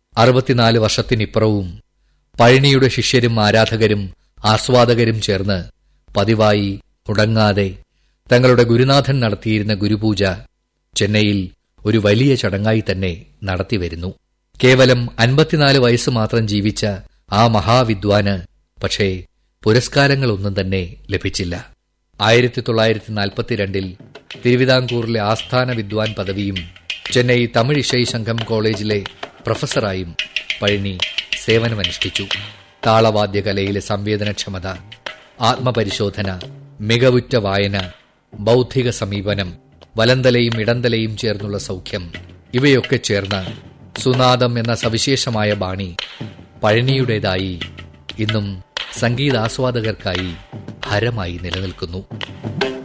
അറുപത്തിനാല് വർഷത്തിനിപ്പുറവും പഴനിയുടെ ശിഷ്യരും ആരാധകരും ആസ്വാദകരും ചേർന്ന് പതിവായി മുടങ്ങാതെ തങ്ങളുടെ ഗുരുനാഥൻ നടത്തിയിരുന്ന ഗുരുപൂജ ചെന്നൈയിൽ ഒരു വലിയ ചടങ്ങായി തന്നെ നടത്തിവരുന്നു കേവലം അൻപത്തിനാല് വയസ്സ് മാത്രം ജീവിച്ച ആ മഹാവിദ്വാന് പക്ഷേ പുരസ്കാരങ്ങളൊന്നും തന്നെ ലഭിച്ചില്ല ആയിരത്തി തൊള്ളായിരത്തി നാൽപ്പത്തിരണ്ടിൽ തിരുവിതാംകൂറിലെ ആസ്ഥാന വിദ്വാൻ പദവിയും ചെന്നൈ തമിഴ് ഇഷൈ സംഘം കോളേജിലെ പ്രൊഫസറായും പഴനി സേവനമനുഷ്ഠിച്ചു താളവാദ്യകലയിലെ സംവേദനക്ഷമത ആത്മപരിശോധന മികവുറ്റ വായന ബൗദ്ധിക സമീപനം വലന്തലയും ഇടന്തലയും ചേർന്നുള്ള സൗഖ്യം ഇവയൊക്കെ ചേർന്ന് സുനാദം എന്ന സവിശേഷമായ ബാണി പഴനിയുടേതായി ഇന്നും സംഗീതാസ്വാദകർക്കായി ഹരമായി നിലനിൽക്കുന്നു